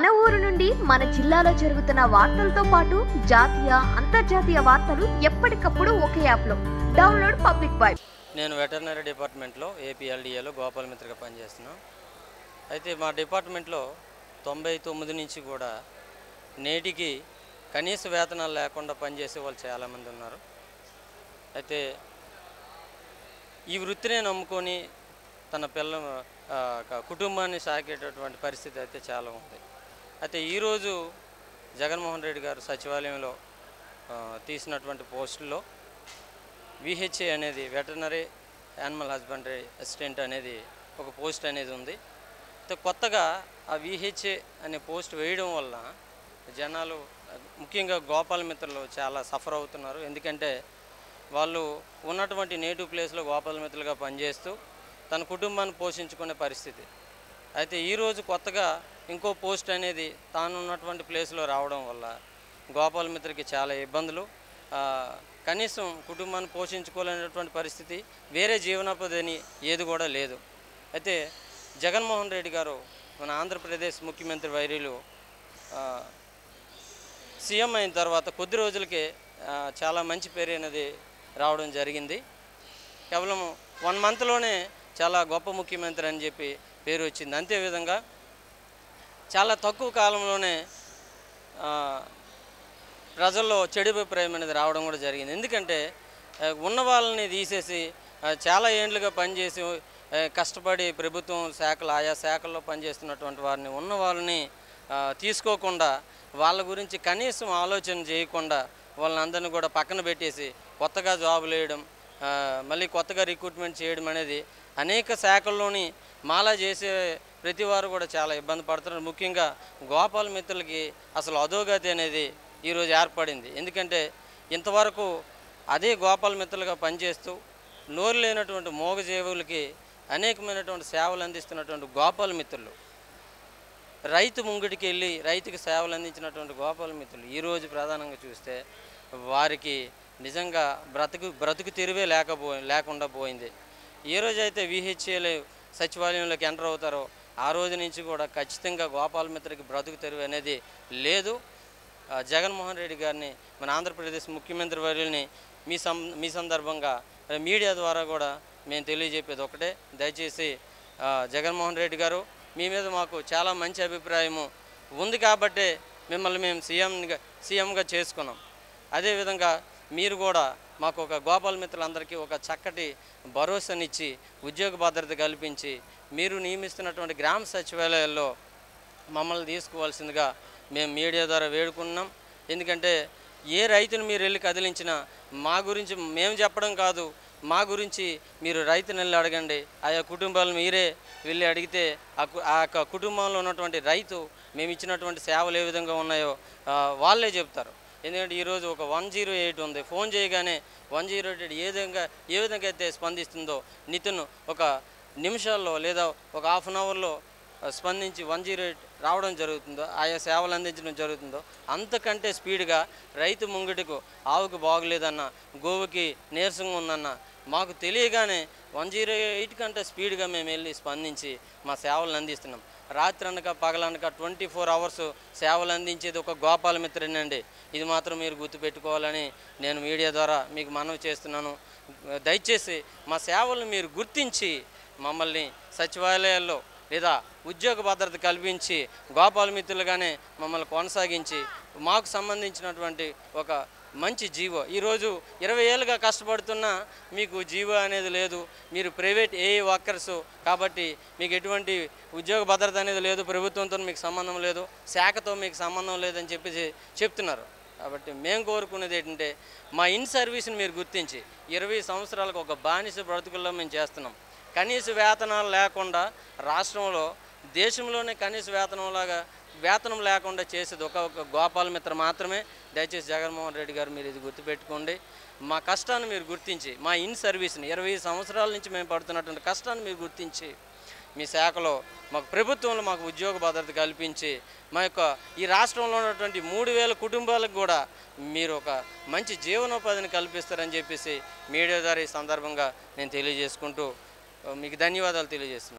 మన ఊరు నుండి మన జిల్లాలో జరుగుతున్న వార్తలతో పాటు జాతీయ అంతర్జాతీయ వార్తలు ఎప్పటికప్పుడు ఒకే యాప్లో డౌన్లోడ్ పబ్లిక్ బాయ్ నేను వెటర్నరీ డిపార్ట్మెంట్లో ఏపీఎల్డిఏలో గోపాల మిత్రగా పనిచేస్తున్నాను అయితే మా డిపార్ట్మెంట్లో తొంభై తొమ్మిది నుంచి కూడా నేటికి కనీస వేతనాలు లేకుండా పనిచేసే వాళ్ళు చాలామంది ఉన్నారు అయితే ఈ వృత్తినే నమ్ముకొని తన పిల్ల ఆ, క- కుటుంబాన్ని సాగేటటువంటి పరిస్థితి అయితే చాలా ఉంది అయితే ఈరోజు జగన్మోహన్ రెడ్డి గారు సచివాలయంలో ఆ, తీసినటువంటి పోస్టుల్లో విహెచ్ఏ అనేది వెటర్నరీ యానిమల్ హస్బెండరీ అసిస్టెంట్ అనేది ఒక పోస్ట్ అనేది ఉంది అయితే కొత్తగా ఆ విహెచ్ఏ అనే పోస్ట్ వేయడం వల్ల జనాలు ముఖ్యంగా గోపాల మిత్రులు చాలా సఫర్ అవుతున్నారు ఎందుకంటే వాళ్ళు ఉన్నటువంటి నేటివ్ ప్లేస్లో గోపాల మిత్రులుగా పనిచేస్తూ తన కుటుంబాన్ని పోషించుకునే పరిస్థితి అయితే ఈరోజు కొత్తగా ఇంకో పోస్ట్ అనేది తాను ఉన్నటువంటి ప్లేస్లో రావడం వల్ల గోపాల మిత్రకి చాలా ఇబ్బందులు ఆ, కనీసం కుటుంబాన్ని పోషించుకోలేనటువంటి పరిస్థితి వేరే జీవనోపాధి అని ఏది కూడా లేదు అయితే జగన్మోహన్ రెడ్డి గారు మన ఆంధ్రప్రదేశ్ ముఖ్యమంత్రి వైరీలు ఆ, సీఎం అయిన తర్వాత కొద్ది రోజులకే ఆ, చాలా మంచి పేరు అనేది రావడం జరిగింది కేవలం వన్ మంత్లోనే చాలా గొప్ప ముఖ్యమంత్రి అని చెప్పి పేరు వచ్చింది అంతేవిధంగా చాలా తక్కువ కాలంలోనే ఆ, ప్రజల్లో చెడు అభిప్రాయం అనేది రావడం కూడా జరిగింది ఎందుకంటే ఆ, ఉన్న వాళ్ళని తీసేసి ఆ, చాలా ఏండ్లుగా పనిచేసి ఆ, కష్టపడి ప్రభుత్వం శాఖలు ఆయా శాఖల్లో పనిచేస్తున్నటువంటి వారిని ఉన్న వాళ్ళని ఆ, తీసుకోకుండా వాళ్ళ గురించి కనీసం ఆలోచన చేయకుండా వాళ్ళందరినీ కూడా పక్కన పెట్టేసి కొత్తగా జాబులు వేయడం ఆ, మళ్ళీ కొత్తగా రిక్రూట్మెంట్ చేయడం అనేది అనేక శాఖల్లోని మాలా చేసే ప్రతి వారు కూడా చాలా ఇబ్బంది పడుతున్నారు ముఖ్యంగా గోపాల మిత్రులకి అసలు అధోగతి అనేది ఈరోజు ఏర్పడింది ఎందుకంటే ఇంతవరకు అదే గోపాల మిత్రులుగా పనిచేస్తూ నోరు లేనటువంటి మోగజీవులకి అనేకమైనటువంటి సేవలు అందిస్తున్నటువంటి గోపాల మిత్రులు రైతు ముంగిటికి వెళ్ళి రైతుకి సేవలు అందించినటువంటి గోపాల మిత్రులు ఈరోజు ప్రధానంగా చూస్తే వారికి నిజంగా బ్రతుకు బ్రతుకు తెరువే లేకపో లేకుండా పోయింది ఏ రోజైతే విహెచ్ఏలు సచివాలయంలోకి ఎంటర్ అవుతారో ఆ రోజు నుంచి కూడా ఖచ్చితంగా గోపాల మిత్రకి బ్రతుకు తెరువు అనేది లేదు ఆ, జగన్మోహన్ రెడ్డి గారిని మన ఆంధ్రప్రదేశ్ ముఖ్యమంత్రి వర్యుల్ని మీ సం మీ సందర్భంగా ఆ, మీడియా ద్వారా కూడా మేము తెలియజెప్పేది ఒకటే దయచేసి ఆ, జగన్మోహన్ రెడ్డి గారు మీ మీద మాకు చాలా మంచి అభిప్రాయము ఉంది కాబట్టే మిమ్మల్ని మేము సీఎంగా సీఎంగా చేసుకున్నాం అదేవిధంగా మీరు కూడా మాకు ఒక గోపాల మిత్రులందరికీ ఒక చక్కటి భరోసానిచ్చి ఉద్యోగ భద్రత కల్పించి మీరు నియమిస్తున్నటువంటి గ్రామ సచివాలయాల్లో మమ్మల్ని తీసుకోవాల్సిందిగా మేము మీడియా ద్వారా వేడుకున్నాం ఎందుకంటే ఏ రైతును మీరు వెళ్ళి కదిలించినా మా గురించి మేము చెప్పడం కాదు మా గురించి మీరు రైతుని వెళ్ళి అడగండి ఆయా కుటుంబాలు మీరే వెళ్ళి అడిగితే ఆ కు- ఆ యొక్క కుటుంబంలో ఉన్నటువంటి రైతు మేము ఇచ్చినటువంటి సేవలు ఏ విధంగా ఉన్నాయో ఆ, వాళ్ళే చెప్తారు ఎందుకంటే ఈరోజు ఒక వన్ జీరో ఎయిట్ ఉంది ఫోన్ చేయగానే వన్ జీరో ఎయిట్ ఏ విధంగా ఏ విధంగా అయితే స్పందిస్తుందో నితిన్ ఒక నిమిషాల్లో లేదా ఒక హాఫ్ అన్ అవర్లో స్పందించి వన్ జీరో ఎయిట్ రావడం జరుగుతుందో ఆయా సేవలు అందించడం జరుగుతుందో అంతకంటే స్పీడ్గా రైతు ముంగిటికు ఆవుకు బాగులేదన్న గోవుకి నీరసంగా ఉందన్న మాకు తెలియగానే వన్ జీరో ఎయిట్ కంటే స్పీడ్గా మేము వెళ్ళి స్పందించి మా సేవలను అందిస్తున్నాం రాత్రి అనక పగలనక ట్వంటీ ఫోర్ అవర్స్ సేవలు అందించేది ఒక గోపాల మిత్రునండి ఇది మాత్రం మీరు గుర్తుపెట్టుకోవాలని నేను మీడియా ద్వారా మీకు మనవి చేస్తున్నాను దయచేసి మా సేవలను మీరు గుర్తించి మమ్మల్ని సచివాలయాల్లో లేదా ఉద్యోగ భద్రత కల్పించి గోపాల మిత్రులుగానే మమ్మల్ని కొనసాగించి మాకు సంబంధించినటువంటి ఒక మంచి జీవో ఈరోజు ఇరవై ఏళ్ళుగా కష్టపడుతున్నా మీకు జీవో అనేది లేదు మీరు ప్రైవేట్ ఏ వర్కర్స్ కాబట్టి మీకు ఎటువంటి ఉద్యోగ భద్రత అనేది లేదు ప్రభుత్వంతో మీకు సంబంధం లేదు శాఖతో మీకు సంబంధం లేదని చెప్పేసి చెప్తున్నారు కాబట్టి మేము కోరుకునేది ఏంటంటే మా ఇన్ సర్వీస్ని మీరు గుర్తించి ఇరవై సంవత్సరాలకు ఒక బానిస బ్రతుకుల్లో మేము చేస్తున్నాం కనీస వేతనాలు లేకుండా రాష్ట్రంలో దేశంలోనే కనీస వేతనంలాగా వేతనం లేకుండా చేసేది ఒక ఒక గోపాల మిత్ర మాత్రమే దయచేసి జగన్మోహన్ రెడ్డి గారు మీరు ఇది గుర్తుపెట్టుకోండి మా కష్టాన్ని మీరు గుర్తించి మా ఇన్ సర్వీస్ని ఇరవై సంవత్సరాల నుంచి మేము పడుతున్నటువంటి కష్టాన్ని మీరు గుర్తించి మీ శాఖలో మాకు ప్రభుత్వంలో మాకు ఉద్యోగ భద్రత కల్పించి మా యొక్క ఈ రాష్ట్రంలో ఉన్నటువంటి మూడు వేల కుటుంబాలకు కూడా మీరు ఒక మంచి జీవనోపాధిని కల్పిస్తారని చెప్పేసి మీడియా ద్వారా ఈ సందర్భంగా నేను తెలియజేసుకుంటూ మీకు ధన్యవాదాలు తెలియజేస్తున్నాను